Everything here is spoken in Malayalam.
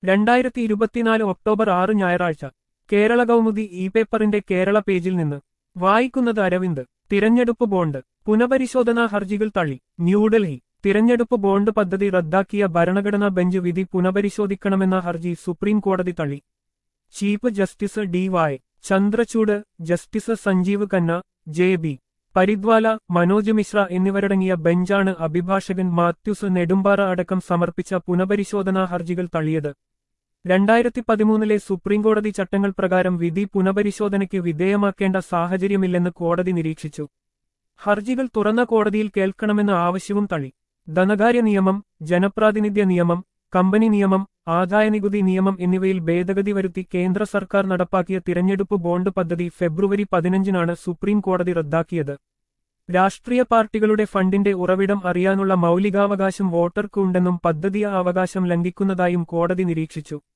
രണ്ടായിരത്തി ഇരുപത്തിനാല് ഒക്ടോബർ ആറ് ഞായറാഴ്ച കേരള കൗമുദി ഇ പേപ്പറിന്റെ കേരള പേജിൽ നിന്ന് വായിക്കുന്നത് അരവിന്ദ് തിരഞ്ഞെടുപ്പ് ബോണ്ട് പുനഃപരിശോധനാ ഹർജികൾ തള്ളി ന്യൂഡൽഹി തിരഞ്ഞെടുപ്പ് ബോണ്ട് പദ്ധതി റദ്ദാക്കിയ ഭരണഘടനാ ബെഞ്ച് വിധി പുനഃപരിശോധിക്കണമെന്ന ഹർജി സുപ്രീം കോടതി തള്ളി chief justice D Y Chandrachud justice Sanjiv Khanna J B Pardiwala Manoj Misra എന്നിവരടങ്ങിയ ബെഞ്ചാണ് അഭിഭാഷകൻ മാത്യുസ് നെടുമ്പാറ അടക്കം സമർപ്പിച്ച പുനഃപരിശോധനാ ഹർജികൾ തള്ളിയത് രണ്ടായിരത്തി പതിമൂന്നിലെ സുപ്രീംകോടതി ചട്ടങ്ങൾ പ്രകാരം വിധി പുനഃപരിശോധനയ്ക്ക് വിധേയമാക്കേണ്ട സാഹചര്യമില്ലെന്ന് കോടതി നിരീക്ഷിച്ചു ഹർജികൾ തുറന്ന കോടതിയിൽ കേൾക്കണമെന്ന ആവശ്യവും തള്ളി ധനകാര്യ നിയമം ജനപ്രാതിനിധ്യ നിയമം കമ്പനി നിയമം ആദായനികുതി നിയമം എന്നിവയിൽ ഭേദഗതി വരുത്തി കേന്ദ്ര സർക്കാർ നടപ്പാക്കിയ തിരഞ്ഞെടുപ്പ് ബോണ്ട് പദ്ധതി ഫെബ്രുവരി പതിനഞ്ചിനാണ് സുപ്രീം കോടതി റദ്ദാക്കിയത് രാഷ്ട്രീയ പാർട്ടികളുടെ ഫണ്ടിന്റെ ഉറവിടം അറിയാനുള്ള മൗലികാവകാശം വോട്ടർക്ക് ഉണ്ടെന്നും പദ്ധതി ആ അവകാശം ലംഘിക്കുന്നതായും കോടതി നിരീക്ഷിച്ചു